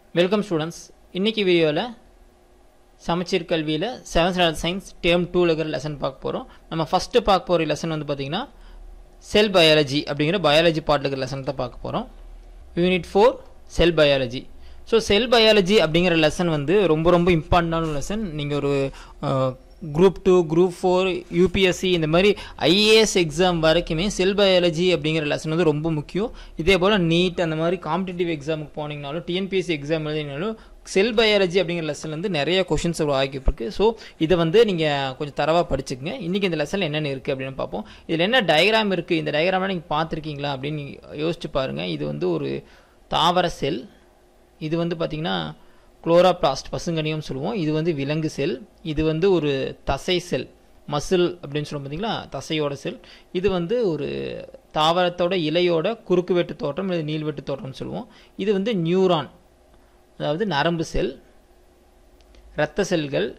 Welcome students இன்னைக்கு வீடியோவில் சமச்சீர் கல்வியில் செவன்த் ஸ்டாண்டர்ட் சயின்ஸ் டேர்ம் டூவில் இருக்கிற லெசன் பார்க்க போகிறோம் நம்ம ஃபஸ்ட்டு பார்க்க போகிற லெசன் வந்து பார்த்திங்கன்னா செல் பயாலஜி அப்படிங்கிற பயாலஜி பார்ட்டில் இருக்கிற லெசன் தான் பார்க்க போகிறோம் unit four cell biology so cell biology அப்படிங்கிற லெசன் வந்து ரொம்ப ரொம்ப இம்பார்ட்டண்டான லெசன் நீங்கள் ஒரு group two group four UPSC இந்த மாதிரி ஐஏஎஸ் எக்ஸாம் வரைக்குமே செல் பயாலஜி அப்படிங்கிற லெசன் வந்து ரொம்ப முக்கியம் இதே போல் நீட் அந்த மாதிரி காம்படிட்டிவ் எக்ஸாமுக்கு போனீங்கனாலும் டிஎன்பிஎஸ்சி எக்ஸாம் எழுதினாலும் செல் பயாலஜி அப்படிங்கிற லெசன் வந்து நிறைய கொஷின்ஸ் ஆகியிருக்கு ஸோ இதை வந்து நீங்கள் கொஞ்சம் தரவாக படிச்சுக்கங்க இன்றைக்கி இந்த லெசனில் என்னென்ன இருக்குது அப்படின்னு பார்ப்போம் இதில் என்ன டயக்ராம் இருக்குது இந்த டயக்ராம்லாம் நீங்கள் பார்த்துருக்கீங்களா அப்படின்னு யோசிச்சு பாருங்கள் இது வந்து ஒரு தாவர செல் இது வந்து பார்த்திங்கன்னா குளோராபிளாஸ்ட் பசுங்கனியம் சொல்லுவோம் இது வந்து விலங்கு செல் இது வந்து ஒரு தசை செல் மசில் அப்படின்னு சொல்லுவோம் பார்த்தீங்களா தசையோட செல் இது வந்து ஒரு தாவரத்தோட இலையோட குறுக்கு வெட்டு தோற்றம் இல்லை நீள்வெட்டு தோற்றம்னு சொல்லுவோம் இது வந்து நியூரான் அதாவது நரம்பு செல் இரத்த செல்கள்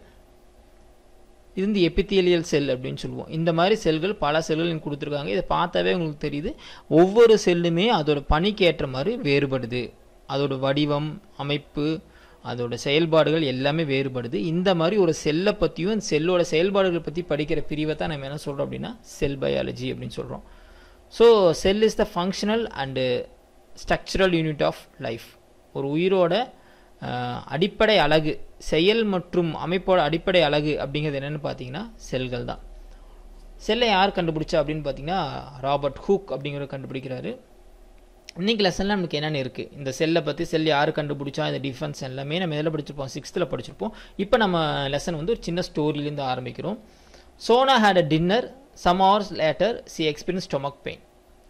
இது வந்து எபித்தியலியல் செல் அப்படின்னு சொல்லுவோம் இந்த மாதிரி செல்கள் பல செல்கள் கொடுத்துருக்காங்க இதை பார்த்தாவே உங்களுக்கு தெரியுது ஒவ்வொரு செல்லுமே அதோட பணிக்கு ஏற்ற மாதிரி வேறுபடுது அதோட வடிவம் அமைப்பு அதோட செயல்பாடுகள் எல்லாமே வேறுபடுது இந்த மாதிரி ஒரு செல்லை பற்றியும் செல்லோட செயல்பாடுகளை பற்றி படிக்கிற பிரிவை தான் நம்ம என்ன சொல்கிறோம் அப்படின்னா செல் பயாலஜி அப்படின்னு சொல்கிறோம் so cell is the functional and structural unit of life ஒரு உயிரோட அடிப்படை அழகு செயல் மற்றும் அமைப்போட அடிப்படை அழகு அப்படிங்கிறது என்னென்னு பார்த்தீங்கன்னா செல்கள் தான் செல்லை யார் கண்டுபிடிச்சா அப்படின்னு பார்த்தீங்கன்னா ராபர்ட் ஹூக் அப்படிங்கிறவர் கண்டுபிடிக்கிறாரு இன்றைக்கி லெசனில் நமக்கு என்னென்ன இருக்குது இந்த செல்லை பற்றி செல் யார் கண்டுபிடிச்சா இந்த டிஃபென்ஸ் எல்லாமே நம்ம எதில் படிச்சிருப்போம் சிக்ஸ்த்தில் படிச்சிருப்போம் இப்போ நம்ம லெசன் வந்து ஒரு சின்ன ஸ்டோரியிலேருந்து ஆரம்பிக்கிறோம் Shona had a dinner some hours later she experience stomach pain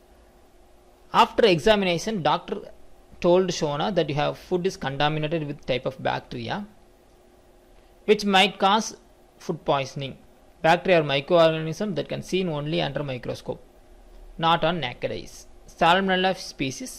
after examination doctor told Shona that you have food is contaminated with type of bacteria which might cause food poisoning. Bacteria are microorganisms that can seen only under microscope, not on naked eyes. Salmonella species,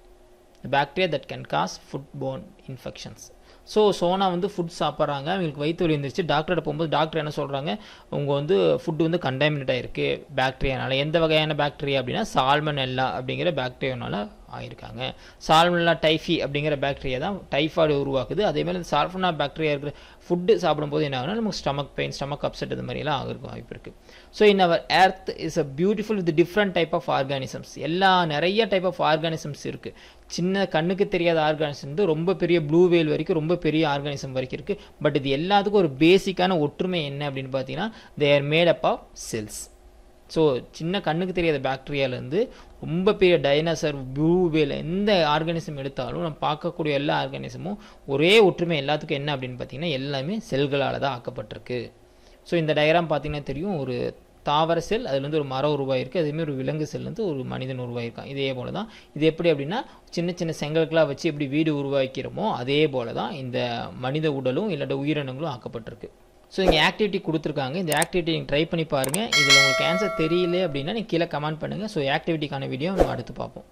the bacteria that can cause foodborne infections. So Shona வந்து food சாப்பிட்றாங்க அவங்களுக்கு வயிற்று வலி இருந்துச்சு டாக்டர்கிட்ட போகும்போது doctor என்ன சொல்கிறாங்க உங்கள் வந்து ஃபுட்டு வந்து கண்டாமினேட் ஆகிருக்கு பாக்டீரியானால எந்த வகையான பாக்டீரியா அப்படின்னா சால்மனெல்லா அப்படிங்கிற பாக்டீரியானால ஆயிருக்காங்க சால்மனெல்லா டைஃபி அப்படிங்கிற பாக்டீரியா தான் டைஃபாய்டு உருவாக்குது அதேமாதிரி சால்ஃபனா பாக்டீரியா இருக்கிற ஃபுட்டு சாப்பிடும்போது என்ன ஆகுனா நமக்கு ஸ்டமக் பெயின் ஸ்டமக் அப்செட் இது மாதிரிலாம் ஆகிறதுக்கு வாய்ப்பு இருக்குது so in our earth is a beautiful with different type of organisms எல்லா நிறைய டைப் ஆஃப் ஆர்கானிசம்ஸ் இருக்குது சின்ன கண்ணுக்கு தெரியாத ஆர்கானிசம் வந்து ரொம்ப பெரிய ப்ளூ வேல் வரைக்கும் ரொம்ப பெரிய ஆர்கானிசம் வரைக்கும் இருக்குது பட் இது எல்லாத்துக்கும் ஒரு பேசிக்கான ஒற்றுமை என்ன அப்படின்னு பார்த்தீங்கன்னா they are made up of cells so சின்ன கண்ணுக்கு தெரியாத பாக்டீரியாலேருந்து ரொம்ப பெரிய டைனோசர் ப்ளூ வேல் எந்த ஆர்கானிசம் எடுத்தாலும் நம்ம பார்க்கக்கூடிய எல்லா ஆர்கானிசமும் ஒரே ஒற்றுமை எல்லாத்துக்கும் என்ன அப்படின்னு பார்த்தீங்கன்னா எல்லாமே செல்களால் தான் ஆக்கப்பட்டிருக்கு ஸோ இந்த டயக்ராம் பார்த்தீங்கன்னா தெரியும் ஒரு தாவர செல் அதுலேருந்து ஒரு மரம் உருவாயிருக்கு அதேமாதிரி ஒரு விலங்கு செல்லேருந்து ஒரு மனிதன் உருவாயிருக்கான் இதே போல் தான் இது எப்படி அப்படின்னா சின்ன சின்ன செங்கல்களாக வச்சு எப்படி வீடு உருவாக்கிறோமோ அதே போல் தான் இந்த மனித உடலும் இல்லாட்ட உயிரினங்களும் ஆக்கப்பட்டிருக்கு ஸோ இங்கே ஆக்டிவிட்டி கொடுத்துருக்காங்க இந்த ஆக்டிவிட்டி நீங்கள் ட்ரை பண்ணி பாருங்கள் இதில் உங்களுக்கு ஆன்சர் தெரியல அப்படின்னா நீங்கள் கீழே கமெண்ட் பண்ணுங்கள் ஸோ ஆக்டிவிட்டிக்கான வீடியோ நம்ம அடுத்து பார்ப்போம்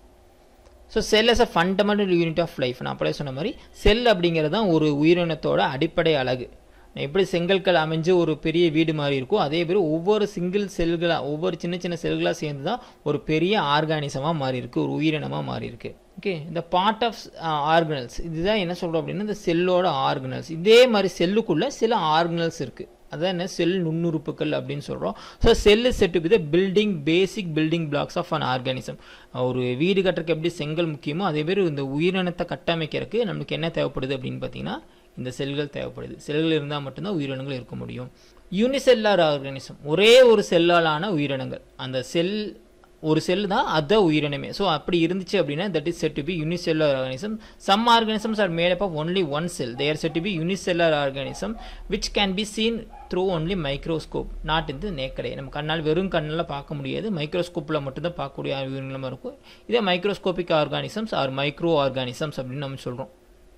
so cell is a fundamental unit of life நான் அப்படியே சொன்ன மாதிரி செல் அப்படிங்கிறது தான் ஒரு உயிரினத்தோட அடிப்படை அழகு எப்படி செங்கல்கள் அமைஞ்சு ஒரு பெரிய வீடு மாதிரி இருக்கோ அதே மாதிரி ஒவ்வொரு சிங்கிள் செல்களாக ஒவ்வொரு சின்ன சின்ன செல்களாக சேர்ந்து தான் ஒரு பெரிய ஆர்கானிசமாக மாறி இருக்குது ஒரு உயிரினமாக மாறி இருக்குது ஓகே இந்த பார்ட் ஆஃப் ஆர்கனல்ஸ் இதுதான் என்ன சொல்கிறோம் அப்படின்னா இந்த செல்லோட ஆர்கனல்ஸ் இதே மாதிரி செல்லுக்குள்ளே சில ஆர்கனல்ஸ் இருக்குது அதான் என்ன செல் நுண்ணுறுப்புகள் அப்படின்னு சொல்கிறோம் so cell said with building basic building blocks of an organism ஒரு வீடு கட்டுறதுக்கு எப்படி செங்கல் முக்கியமோ அதே மாதிரி இந்த உயிரினத்தை கட்டமைக்கிறதுக்கு நமக்கு என்ன தேவைப்படுது அப்படின்னு பார்த்தீங்கன்னா இந்த செல்கள் தேவைப்படுது செல்கள் இருந்தால் மட்டும்தான் உயிரினங்கள் இருக்க முடியும் யூனிசெல்லார் ஆர்கானிசம் ஒரே ஒரு செல்லாலான உயிரினங்கள் அந்த செல் ஒரு செல் தான் அத உயிரினமே ஸோ அப்படி இருந்துச்சு அப்படின்னா that is said to be unicellular organism some organisms are made up of only one cell there said to be unicellular organism which can be seen through only microscope not இந்த நேக்கடை நம்ம கண்ணால் வெறும் கண்ணால் பார்க்க முடியாது மைக்ரோஸ்கோப்பில் மட்டும்தான் பார்க்கக்கூடிய உயிரினமாக இருக்கும் இதே microscopic organisms are micro organisms அப்படின்னு நம்ம சொல்கிறோம்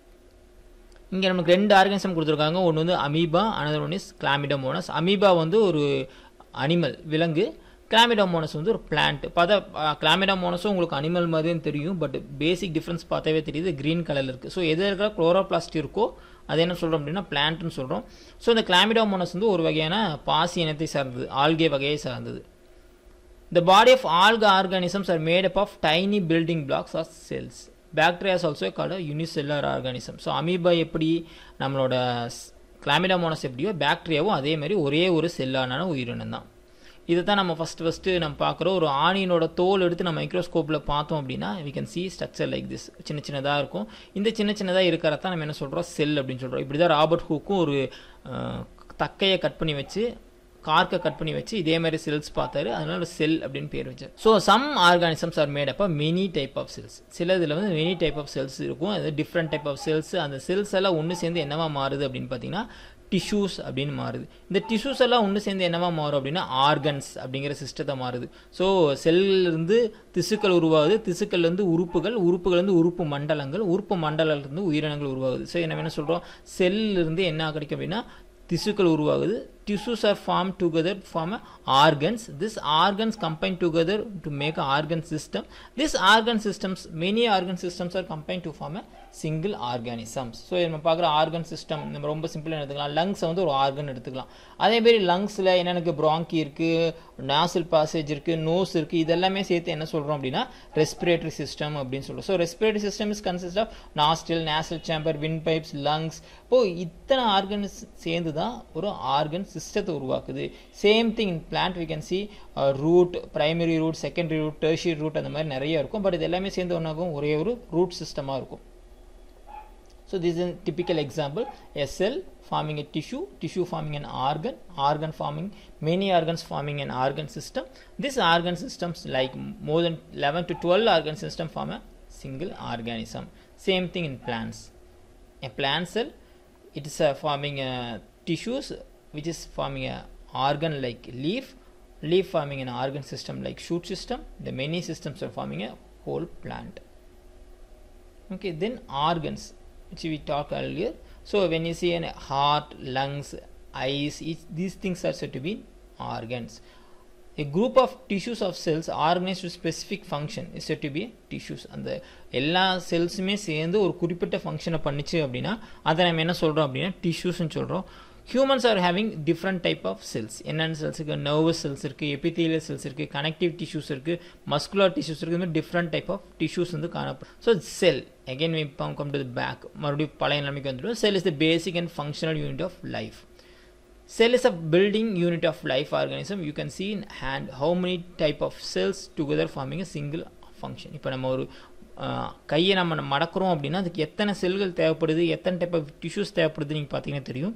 இங்கே நமக்கு ரெண்டு ஆர்கானிசம் கொடுத்துருக்காங்க ஒன்று வந்து amoeba another one is chlamydomonas amoeba வந்து ஒரு அனிமல் விலங்கு கிளாமிடோமோனஸ் வந்து ஒரு பிளான்ட் பார்த்தா கிளாமிடோமோனஸும் உங்களுக்கு அனிமல் மாதிரியும் தெரியும் பட் பேசிக் டிஃப்ரென்ஸ் பார்த்தாவே தெரியுது க்ரீன் கலரில் இருக்குது ஸோ எது இருக்கிற குளோரோபிளாஸ்ட் இருக்கோ அது என்ன சொல்கிறோம் அப்படின்னா பிளான்ட்னு சொல்கிறோம் ஸோ இந்த கிளாமிடோமோனஸ் வந்து ஒரு வகையான பாசி இனத்தை சார்ந்தது ஆல்கே வகையை சார்ந்தது the body of algae organisms are made up of tiny building blocks are cells bacterias also called unicellular organism so amoeba எப்படி நம்மளோட கிளாமிடாமோனஸ் எப்படியோ பாக்டீரியாவும் அதே மாதிரி ஒரே ஒரு செல்லான உயிரினம் தான் இதை தான் நம்ம ஃபஸ்ட்டு ஃபஸ்ட்டு நம்ம பார்க்குறோம் ஒரு ஆணியனோட தோல் எடுத்து நம்ம மைக்ரோஸ்கோப்பில் பார்த்தோம் அப்படின்னா we can see structure like this சின்ன சின்னதாக இருக்கும் இந்த சின்ன சின்னதாக இருக்கிறதான் நம்ம என்ன சொல்கிறோம் செல் அப்படின்னு சொல்கிறோம் இப்படி தான் ராபர்ட் ஹூக்கும் ஒரு தக்கையை கட் பண்ணி வச்சு கார்க்கை கட் பண்ணி வச்சு இதே மாதிரி செல்ஸ் பார்த்தாரு அதனால செல் அப்படின்னு பேர் வச்சு so some organisms are made up of many type of cells சில இதில் வந்து மெனி டைப் ஆஃப் செல்ஸ் இருக்கும் அது டிஃப்ரெண்ட் டைப் ஆஃப் செல்ஸ் அந்த செல்ஸ் எல்லாம் ஒன்று சேர்ந்து என்னவா மாறுது அப்படின்னு பார்த்தீங்கன்னா டிஷ்யூஸ் அப்படின்னு மாறுது இந்த டிஷ்யூஸ் எல்லாம் ஒன்று சேர்ந்து என்னவா மாறும் அப்படின்னா ஆர்கன்ஸ் அப்படிங்கிற சிஸ்டத்தை மாறுது ஸோ செல்லிருந்து திசுக்கள் உருவாகுது திசுக்கள்லேருந்து உறுப்புகள் உறுப்புகள்லேருந்து உறுப்பு மண்டலங்கள் உறுப்பு மண்டலத்திலிருந்து உயிரினங்கள் உருவாகுது ஸோ என்ன என்ன சொல்கிறோம் செல்லிருந்து என்ன கிடைக்கும் அப்படின்னா திசுக்கள் உருவாகுது tissues are formed together form a organs this organs combine together to make a organ system this organ systems many organ systems are combined to form a single organisms so நம்ம பார்க்குற ஆர்கன் சிஸ்டம் நம்ம ரொம்ப சிம்பிளாக எடுத்துக்கலாம் லங்ஸை வந்து ஒரு organ எடுத்துக்கலாம் அதே மாதிரி லங்ஸில் என்னென்னக்கு ப்ராங்கி இருக்குது நாசில் பாசேஜ் இருக்குது நோஸ் இருக்குது இதெல்லாமே சேர்த்து என்ன சொல்கிறோம் அப்படின்னா ரெஸ்பிரேட்டரி சிஸ்டம் அப்படின்னு சொல்கிறோம் so respiratory system is consist of nostril nasal chamber windpipes lungs இப்போது இத்தனை ஆர்கன்ஸ் சேர்ந்து தான் ஒரு ஆர்கன் சிஸ்டத்தை உருவாக்குது same thing in plant we can see root primary root secondary root tertiary root அந்த மாதிரி நிறைய இருக்கும் பட் இது எல்லாமே சேர்ந்து ஒன்றாகும் ஒரே ஒரு ரூட் சிஸ்டமாக இருக்கும் So this is a typical example, a cell forming a tissue, tissue forming an organ, organ forming many organs forming an organ system. This organ systems like more than 11 to 12 organ system form a single organism. Same thing in plants. A plant cell, it is uh, forming uh, tissues which is forming a organ like leaf, leaf forming an organ system like shoot system. The many systems are forming a whole plant. Okay, then organs which we talked earlier. So when you see an heart, lungs, eyes, each, these things are said to be organs. A group of tissues of cells organized to specific function is said to be tissues. அந்த எல்லா செல்ஸுமே சேர்ந்து ஒரு குறிப்பிட்ட ஃபங்க்ஷனை பண்ணிச்சு அப்படின்னா அதை நம்ம என்ன சொல்கிறோம் அப்படின்னா டிஷ்யூஸ்ன்னு சொல்கிறோம் humans are having different type of cells என்னென்ன செல்ஸ் இருக்குது நர்வஸ் செல்ஸ் இருக்குது எபித்தீலியல் செல்ஸ் இருக்குது கனெக்டிவ் டிஷ்யூஸ் இருக்குது மஸ்குலர் டிஷ்யூஸ் இருக்குது இந்த டிஃப்ரெண்ட் டைப் ஆஃப் டிஷ்யூஸ் வந்து காணப்படும் so cell again we come to back மறுபடியும் பழைய நிலைமைக்கு வந்துடும் cell is the basic and functional unit of life cell is a building unit of life organism you can see in hand how many type of cells together forming a single function இப்போ நம்ம ஒரு கையை நம்ம மடக்கிறோம் அப்படின்னா அதுக்கு எத்தனை செல்கள் தேவைப்படுது எத்தனை டைப் ஆஃப் டிஷ்யூஸ் தேவைப்படுது நீங்கள் பார்த்தீங்கன்னா தெரியும்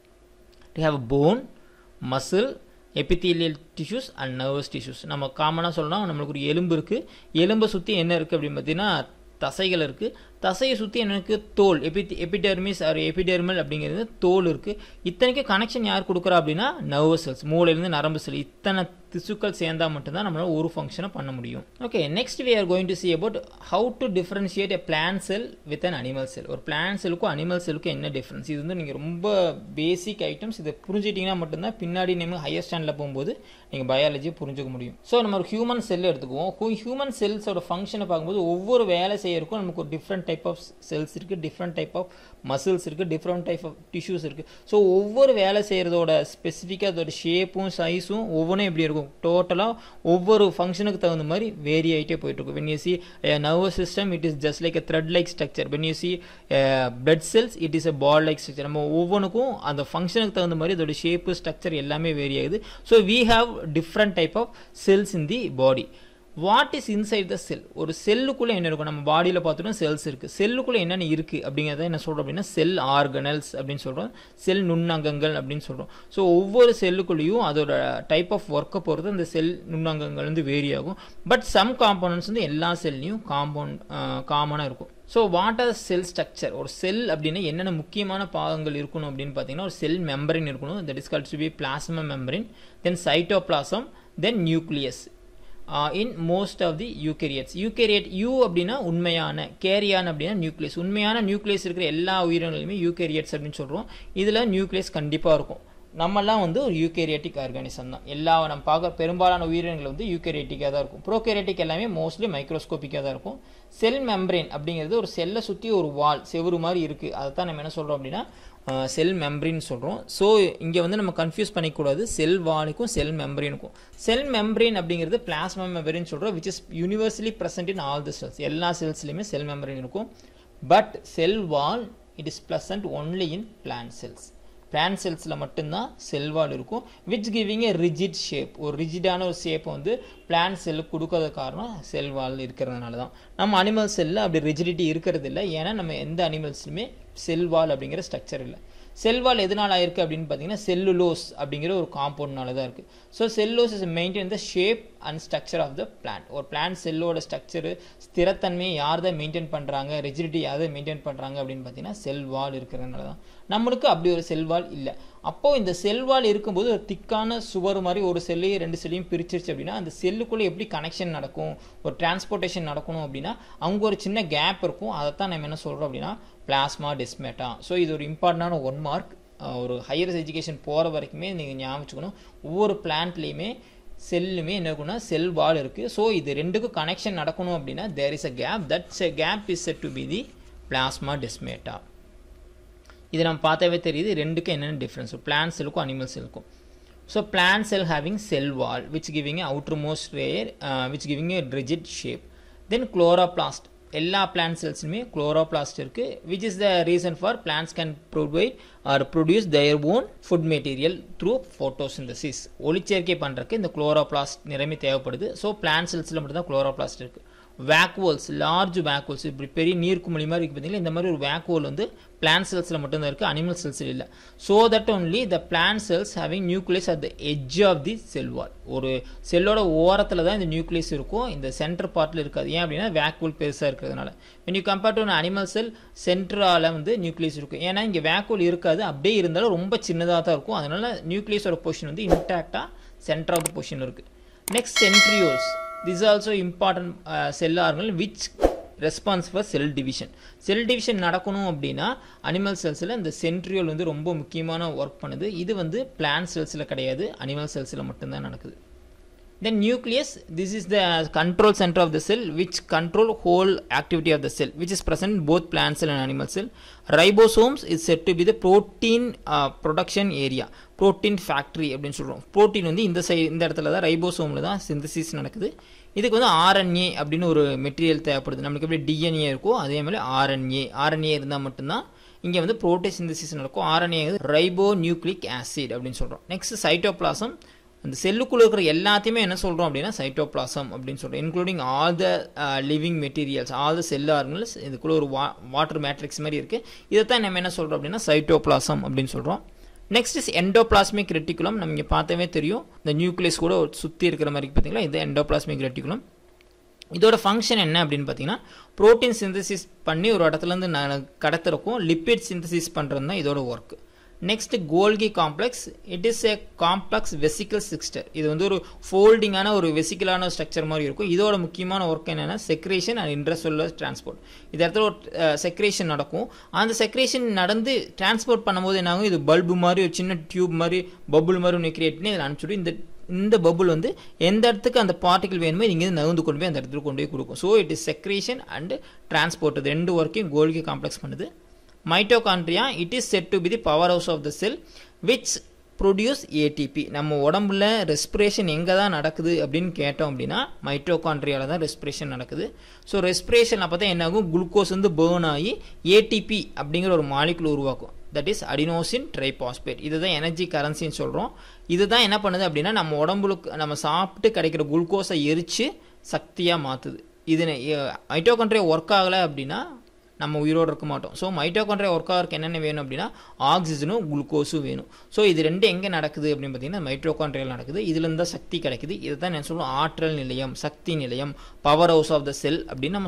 to have bone muscle epithelial tissues and nervous tissues நம்ம காமனாக சொல்லணும் நம்மளுக்கு ஒரு எலும்பு இருக்குது எலும்பை சுற்றி என்ன இருக்குது அப்படின்னு பார்த்தீங்கன்னா தசைகள் இருக்குது தசையை சுற்றி எனக்கு தோல் எபி எபிடெர்மிஸ் ஆர் எபிடெர்மல் அப்படிங்கிறது தோல் இருக்குது இத்தனைக்கும் கனெக்ஷன் யார் கொடுக்குறா அப்படின்னா நர்வஸ் செல்ஸ் மூளையிலேருந்து நரம்பு செல் இத்தனை திசுக்கள் சேர்ந்தால் மட்டும்தான் நம்மளால் ஒரு ஃபங்க்ஷனை பண்ண முடியும் okay next we are going to see about how to differentiate a plant cell with an animal cell ஒரு பிளான் செல்லுக்கும் அனிமல் செல்லுக்கும் என்ன டிஃப்ரென்ஸ் இது வந்து நீங்கள் ரொம்ப பேசிக் ஐட்டம்ஸ் இதை புரிஞ்சிட்டிங்கன்னா மட்டும்தான் பின்னாடி நம்ம ஹையர் ஸ்டாண்டில் போகும்போது நீங்கள் பயாலஜியை புரிஞ்சுக்க முடியும் ஸோ நம்ம ஒரு ஹியூமன் செல் எடுத்துக்குவோம் ஹியூமன் செல்ஸோட ஃபங்க்ஷனை பார்க்கும்போது ஒவ்வொரு வேலை செய்யறதுக்கும் நமக்கு ஒரு டிஃப்ரெண்ட் டைப் ஆஃப் செல்ஸ் இருக்குது டிஃப்ரெண்ட் டைப் ஆஃப் மசில்ஸ் இருக்குது டிஃப்ரெண்ட் டைப் ஆஃப் டிஷ்யூஸ் இருக்குது ஸோ ஒவ்வொரு வேலை செய்கிறதோட ஸ்பெசிஃபிக்காக அதோட ஷேப்பும் சைஸும் ஒவ்வொன்றும் எப்படி இருக்கும் டோட்டலாக ஒவ்வொரு ஃபங்க்ஷனுக்கு தகுந்த மாதிரி வேரி ஆகிட்டே போயிட்டுருக்கும் when you see nervous system it is just like a thread like structure when you see blood cells it is a ball like structure நம்ம ஒவ்வொன்றுக்கும் அந்த ஃபங்க்ஷனுக்கு தகுந்த மாதிரி அதோட ஷேப்பு ஸ்ட்ரக்சர் எல்லாமே வேரி ஆகுது so we have different type of cells in the body what is inside the cell ஒரு செல்லுக்குள்ளே என்ன இருக்கும் நம்ம பாடியில் பார்த்துட்டோம் செல்ஸ் இருக்குது செல்லுக்குள்ளே என்னென்ன இருக்குது அப்படிங்கிறத என்ன சொல்கிறோம் அப்படின்னா செல் ஆர்கனல்ஸ் அப்படின்னு சொல்கிறோம் செல் நுண்ணங்கங்கள் அப்படின்னு சொல்கிறோம் ஸோ ஒவ்வொரு செல்லுக்குள்ளேயும் அதோட டைப் ஆஃப் ஒர்க்கை பொறுத்து அந்த செல் நுண்ணங்கங்கள் வந்து வேரி ஆகும் பட் சம் காம்பனன்ட்ஸ் வந்து எல்லா செல்லையும் காம்பவுண்ட் காமனாக இருக்கும் so what are cell structure ஒரு செல் அப்படின்னா என்னென்ன முக்கியமான பாகங்கள் இருக்கணும் அப்படின்னு பார்த்தீங்கன்னா ஒரு செல் மெம்பரின் இருக்கணும் that is called to be plasma membrane then cytoplasm then nucleus in most of the eukaryotes eukaryote யூ அப்படின்னா உண்மையான கேரியான் அப்படின்னா நியூக்ளியஸ் உண்மையான நியூக்ளியஸ் இருக்கிற எல்லா உயிரினங்களுமே யூகேரியட்ஸ் அப்படின்னு சொல்கிறோம் இதில் நியூக்ளியஸ் கண்டிப்பாக இருக்கும் நம்மலாம் வந்து ஒரு யூகேரியாட்டிக் ஆர்கானிசம் தான் எல்லா நம்ம பார்க்குற பெரும்பாலான உயிரினங்கள் வந்து யூகேரியாட்டிக்காக தான் இருக்கும் ப்ரோகேரியாட்டிக் எல்லாமே மோஸ்ட்லி மைக்ரோஸ்கோப்பிக்காக தான் இருக்கும் செல் மெம்ப்ரேன் அப்படிங்கிறது ஒரு செல்லை சுற்றி ஒரு வால் செவுறு மாதிரி இருக்குது அதை தான் நம்ம என்ன சொல்கிறோம் அப்படின்னா செல் மெம்ப்ரின்னு சொல்கிறோம் ஸோ இங்கே வந்து நம்ம கன்ஃபியூஸ் பண்ணிக்கூடாது செல் வாலுக்கும் செல் மெம்ப்ரேனுக்கும் செல் மெம்ப்ரேன் அப்படிங்கிறது பிளாஸ்மா மெம்பரின்னு சொல்கிறோம் which is universally present in all the cells எல்லா செல்ஸ்லையுமே செல் மெம்பரின் இருக்கும் but cell wall it is present only in plant cells plant செல்ஸில் மட்டும்தான் செல் வால் இருக்கும் which giving a rigid shape ஒரு ரிஜிடான ஒரு ஷேப்பை வந்து பிளான்ட் செல்லுக்கு கொடுக்காத காரணம் செல் வால் இருக்கிறதுனால தான் நம்ம அனிமல் செல்லில் அப்படி ரிஜிடிட்டி இருக்கிறது இல்லை ஏன்னா நம்ம எந்த அனிமல்ஸ்லையுமே செல் வால் அப்படிங்கிற ஸ்ட்ரக்சர் இல்லை செல்வால் எதனால் ஆயிருக்கு அப்படின்னு பார்த்தீங்கன்னா செல்லுலோஸ் அப்படிங்கிற ஒரு காம்பவுண்ட்னால தான் இருக்குது so cellulose is maintain the shape and structure of the plant ஒரு பிளான்ட் செல்லோட ஸ்ட்ரக்சரு ஸ்திரத்தன்மையை யார் தான் மெயின்டைன் பண்ணுறாங்க ரெஜிடிட்டி யார் தான் மெயின்டைன் பண்ணுறாங்க அப்படின்னு பார்த்தீங்கன்னா செல்வால் இருக்கிறதுனால தான் நம்மளுக்கு அப்படி ஒரு செல்வால் இல்லை அப்போது இந்த செல்வால் இருக்கும்போது ஒரு திக்கான சுவர் மாதிரி ஒரு செல்லையும் ரெண்டு செல்லையும் பிரிச்சிருச்சு அப்படின்னா அந்த செல்லுக்குள்ளே எப்படி கனெக்ஷன் நடக்கும் ஒரு டிரான்ஸ்போர்ட்டேஷன் நடக்கணும் அப்படின்னா அங்கே ஒரு சின்ன கேப் இருக்கும் அதை தான் நம்ம என்ன சொல்கிறோம் அப்படின்னா பிளாஸ்மா டிஸ்மேட்டா ஸோ இது ஒரு இம்பார்ட்டண்டான ஒன் மார்க் ஒரு ஹையர் எஜுகேஷன் போகிற வரைக்குமே நீங்கள் ஞாபகம் வச்சுக்கணும் ஒவ்வொரு பிளான்ட்லேயுமே செல்லுமே என்ன இருக்குன்னா செல் வால் இருக்குது ஸோ இது ரெண்டுக்கும் கனெக்ஷன் நடக்கணும் அப்படின்னா there is a gap that's a gap is said to be the plasmodesmata இது நம்ம பார்த்தாவே தெரியுது ரெண்டுக்கும் என்னென்ன டிஃப்ரென்ஸ் பிளான்ட் செல்லுக்கும் அனிமல் செல்லுக்கும் so plant cell having cell wall which giving outermost layer which giving a rigid shape then chloroplast எல்லா plant செல்ஸ்லுமே குளோரோபிளாஸ்ட் இருக்குது which is the reason for plants can provide or produce their own food material through photosynthesis ஒளிச்சேர்க்கை பண்ணுறதுக்கு இந்த chloroplast நிறைமே தேவைப்படுது so plant செல்ஸில் மட்டும்தான் chloroplast இருக்குது வேக்குவல்ஸ் லார்ஜ் வேக்குவல்ஸ் இப்படி பெரிய நீர்க்குமிழி மாதிரி இருக்குது பார்த்தீங்களா இந்த மாதிரி ஒரு வேக்குவல் வந்து பிளான்ட் செல்ஸில் மட்டும்தான் இருக்குது அனிமல் செல்ஸில் இல்லை so that only the plant cells having nucleus at the edge of the cell wall ஒரு செல்லோட ஓரத்தில் தான் இந்த நியூக்ளியஸ் இருக்கும் இந்த சென்டர் பார்ட்டில் இருக்காது ஏன் அப்படின்னா வேக்குவல் பெருசாக இருக்கிறதுனால when you compare to animal cell central வந்து நியூக்ளியஸ் இருக்கும் ஏன்னா இங்கே வேக்குவல் இருக்காது அப்படியே இருந்தாலும் ரொம்ப சின்னதாக தான் இருக்கும் அதனால் நியூக்ளியஸோட பொசிஷன் வந்து இன்டாக்டாக சென்டர் ஆஃப் த பொசிஷன் இருக்குது next centrioles this also important cell organ which response for cell division cell division நடக்கணும் அப்படின்னா அனிமல் செல்ஸில் இந்த சென்ட்ரியோல் வந்து ரொம்ப முக்கியமான ஒர்க் பண்ணுது இது வந்து பிளான்ட் செல்ஸில் கிடையாது அனிமல் செல்ஸில் மட்டும்தான் நடக்குது then nucleus this is the control center of the cell which control whole activity of the cell which is present in both plant cell and animal cell ribosomes is said to be the protein uh, production area protein factory அப்படின்னு சொல்கிறோம் protein வந்து இந்த சை இந்த இடத்துல தான் ரைபோசோமில் தான் synthesis நடக்குது இதுக்கு வந்து ஆர்என்ஏ அப்படின்னு ஒரு மெட்டீரியல் தேவைப்படுது நம்மளுக்கு எப்படி டிஎன்ஏ இருக்கோ அதே மாதிரி ஆர்என்ஏ ஆர்என்ஏ இருந்தால் மட்டும்தான் இங்கே வந்து ப்ரோட்டீன் சிந்தசிஸ் நடக்கும் ஆர்என்ஏ ரைபோ நியூக்ளிக் ஆசிட் அப்படின்னு சொல்கிறோம் நெக்ஸ்ட் சைட்டோபிளாசம் அந்த செல்லுக்குள்ளே இருக்கிற எல்லாத்தையுமே என்ன சொல்கிறோம் அப்படின்னா சைட்டோபிளாசம் அப்படின்னு சொல்கிறோம் including all the living materials all the cell organelles இதுக்குள்ளே ஒரு வா வாட்டர் மேட்ரிக்ஸ் மாதிரி இருக்குது இதை தான் நம்ம என்ன சொல்கிறோம் அப்படின்னா சைட்டோபிளாசம் அப்படின்னு சொல்கிறோம் நெக்ஸ்ட் இஸ் எண்டோபிளாஸ்மிக் ரெட்டிகுலம் நம்ம இங்கே பார்த்தவே தெரியும் இந்த நியூக்ளியஸ் கூட சுற்றி இருக்கிற மாதிரி பார்த்தீங்களா இது எண்டோபிளாஸ்மிக் ரெட்டிகுலம் இதோட ஃபங்க்ஷன் என்ன அப்படின்னு பார்த்தீங்கன்னா ப்ரோட்டீன் சிந்தசிஸ் பண்ணி ஒரு இடத்துலேருந்து நான் கடத்துறக்கும் லிப்பிட் சிந்தசிஸ் பண்ணுறது தான் இதோட work next Golgi complex it is a complex vesicle சிக்ஸ்டர் இது வந்து ஒரு ஃபோல்டிங்கான ஒரு வெசிக்கலான ஸ்ட்ரக்சர் மாதிரி இருக்கும் இதோட முக்கியமான ஒர்க் என்னென்னா செக்ரேஷன் அண்ட் இன்ட்ரஸ்டோலர் டிரான்ஸ்போர்ட் இந்த இடத்துல ஒரு செக்ரேஷன் நடக்கும் அந்த செக்ரேஷன் நடந்து டிரான்ஸ்போர்ட் பண்ணும்போது என்னாகும் இது பல்பு மாதிரி ஒரு சின்ன டியூப் மாதிரி பபுள் மாதிரி ஒன்று கிரியேட் பண்ணி இதில் அனுப்பிச்சுட்டு இந்த இந்த பபுள் வந்து எந்த இடத்துக்கு அந்த பார்ட்டிகல் வேணுமோ நீங்கள் நகர்ந்து கொண்டு போய் அந்த இடத்துக்கு கொண்டு போய் கொடுக்கும் so it is secretion and transport இது ரெண்டு ஒர்க்கையும் கோல்கி காம்ப்ளெக்ஸ் பண்ணுது mitochondria it is said to be the powerhouse of the cell which produce ATP நம்ம உடம்புல ரெஸ்பிரேஷன் எங்கே தான் நடக்குது அப்படின்னு கேட்டோம் அப்படின்னா மைட்டோகாண்ட்ரியாவில் தான் ரெஸ்பிரேஷன் நடக்குது ஸோ ரெஸ்பிரேஷன் அப்போ தான் என்னாகும் குளுக்கோஸ் வந்து பேர்ன் ஆகி ஏடிபி அப்படிங்கிற ஒரு மாலிகுல் உருவாக்கும் தட் இஸ் அடினோசின் ட்ரைபாஸ்பேட் இதுதான் எனர்ஜி கரன்சின்னு சொல்கிறோம் இதுதான் என்ன பண்ணுது அப்படின்னா நம்ம உடம்புக்கு நம்ம சாப்பிட்டு கிடைக்கிற குளுக்கோஸை எரித்து சக்தியாக மாற்றுது இது மைட்டோகாண்ட்ரியா ஒர்க் ஆகலை அப்படின்னா நம்ம உயிரோடு இருக்க மாட்டோம் ஸோ மைட்டோகாண்ட்ரியா ஒர்க் ஆகிறதுக்கு என்னென்ன வேணும் அப்படின்னா ஆக்சிஜனும் குளுக்கோஸும் வேணும் ஸோ இது ரெண்டு எங்கே நடக்குது அப்படின்னு பார்த்தீங்கன்னா மைட்ரோகாண்ட்ரியால் நடக்குது இதுலேருந்து தான் சக்தி கிடைக்குது இதை தான் நான் சொல்லுவோம் ஆற்றல் நிலையம் சக்தி நிலையம் powerhouse of the cell அப்படின்னு நம்ம சொல்கிறோம்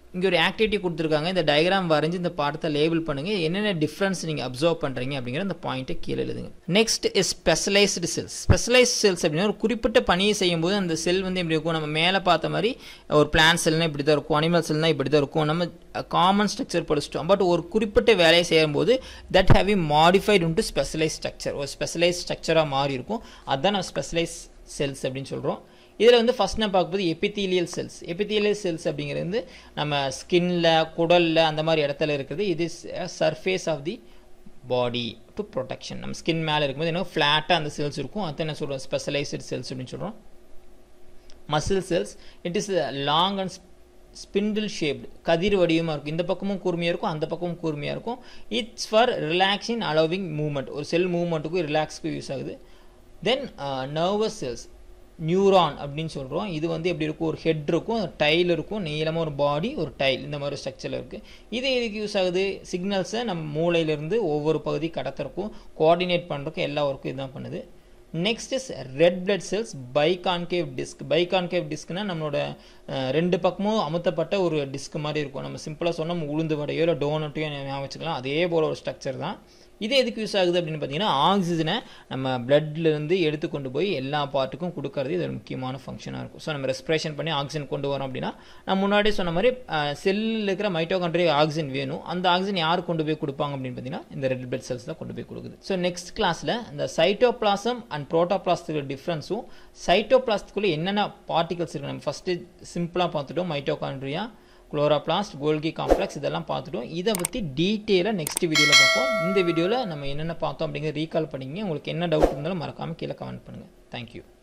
இங்கே ஒரு ஆக்டிவிட்டி கொடுத்துருக்காங்க இந்த டயக்ராம் வரைஞ்சி இந்த பாடத்தை லேபிள் பண்ணுங்கள் என்னென்ன டிஃப்ரென்ஸ் நீங்கள் அப்சர்வ் பண்ணுறீங்க அப்படிங்கிற அந்த பாயிண்ட்டை கீழே எழுதுங்க next is specialised cells specialised cells அப்படின்னா ஒரு குறிப்பிட்ட பணியை செய்யும்போது அந்த செல் வந்து எப்படி இருக்கும் நம்ம மேலே பார்த்த மாதிரி ஒரு பிளான்ட் செல்னா இப்படி தான் இருக்கும் அனிமல் செல்னா இப்படி தான் இருக்கும் நம்ம காமன் ஸ்ட்ரக்சர் படிச்சிட்டோம் பட் ஒரு குறிப்பிட்ட வேலையை செய்யும்போது தட் ஹேவ் இ மாடிஃபைட் இன்ட்டு ஸ்பெஷலைஸ் ஸ்ட்ரக்சர் ஒரு ஸ்பெஷலைஸ் ஸ்ட்ரக்சராக மாறி இருக்கும் அதுதான் நம்ம ஸ்பெஷலைஸ் செல்ஸ் அப்படின்னு சொல்கிறோம் இதில் வந்து ஃபஸ்ட் நான் பார்க்கும்போது எபித்தீலியல் செல்ஸ் எபித்தீலியல் செல்ஸ் அப்படிங்கிறது வந்து நம்ம ஸ்கின்ல குடலில் அந்த மாதிரி இடத்துல இருக்கிறது இது surface of the body to protection நம்ம ஸ்கின் மேலே இருக்கும்போது என்ன ஃப்ளாட்டாக அந்த செல்ஸ் இருக்கும் அதை என்ன சொல்கிறோம் ஸ்பெஷலைஸ்டு செல்ஸ் அப்படின்னு சொல்கிறோம் muscle cells it is long and spindle shaped கதிர் வடிவமாக இருக்கும் இந்த பக்கமும் கூர்மையாக இருக்கும் அந்த பக்கமும் கூர்மையாக இருக்கும் it's for relaxing allowing movement ஒரு செல் மூவ்மெண்ட்டுக்கும் ரிலாக்ஸ்க்கு யூஸ் ஆகுது தென் நர்வஸ் செல்ஸ் நியூரான் அப்படின்னு சொல்கிறோம் இது வந்து எப்படி இருக்கும் ஒரு ஹெட் இருக்கும் டைல் இருக்கும் நீளமாக ஒரு பாடி ஒரு டைல் இந்த மாதிரி ஸ்ட்ரக்சரில் இருக்குது இது எதுக்கு யூஸ் ஆகுது சிக்னல்ஸை நம்ம மூளையிலேருந்து ஒவ்வொரு பகுதி கடத்துறக்கும் கோஆர்டினேட் பண்ணுறக்கும் எல்லா ஒர்க்கும் இதுதான் பண்ணுது next is red blood cells biconcave disc biconcave டிஸ்க்னா நம்மளோட ரெண்டு பக்கமும் அமுத்தப்பட்ட ஒரு டிஸ்க் மாதிரி இருக்கும் நம்ம சிம்பிளாக சொன்னால் உளுந்து வடையோ இல்லை டோனட்டையோ ஞாபகம் வச்சுக்கலாம் அதே போல் ஒரு ஸ்ட்ரக்சர் தான் இது எதுக்கு யூஸ் ஆகுது அப்படின்னு பார்த்தீங்கன்னா ஆக்சிஜனை நம்ம பிளட்லேருந்து எடுத்து கொண்டு போய் எல்லா பார்ட்டுக்கும் கொடுக்கறது இது ஒரு முக்கியமான ஃபங்க்ஷனாக இருக்கும் ஸோ நம்ம ரெஸ்பிரேஷன் பண்ணி ஆக்சிஜன் கொண்டு வரோம் அப்படின்னா நான் முன்னாடியே சொன்ன மாதிரி செல்லில் இருக்கிற மைட்டோகான்ட்ரி ஆக்சிஜன் வேணும் அந்த ஆக்சிஜன் யார் கொண்டு போய் கொடுப்பாங்க அப்படின்னு பார்த்தீங்கன்னா இந்த ரெட் பிளட் செல்ஸ் தான் கொண்டு போய் கொடுக்குது ஸோ நெக்ஸ்ட் கிளாஸில் இந்த சைட்டோபிளாசம் அண்ட் ப்ரோட்டோபிளாஸ்துக்கு டிஃப்ரென்ஸும் சைட்டோபிளாஸ்துக்குள்ளே என்னென்ன பார்ட்டிகல்ஸ் இருக்குது நம்ம ஃபஸ்ட்டு சிம்பிளாக பார்த்துட்டோம் மைட்டோகான்ட்ரியா குளோராபிளாஸ்ட் கோல்கி காம்ப்ளெக்ஸ் இதெல்லாம் பார்த்துட்டோம் இதை பற்றி டீட்டெயிலாக நெக்ஸ்ட் வீடியோவில் பார்ப்போம் இந்த வீடியோவில் நம்ம என்னென்ன பார்த்தோம் அப்படிங்கிற ரீகால் பண்ணிங்க உங்களுக்கு என்ன டவுட் இருந்தாலும் மறக்காமல் கீழே கமெண்ட் பண்ணுங்கள் தேங்க்யூ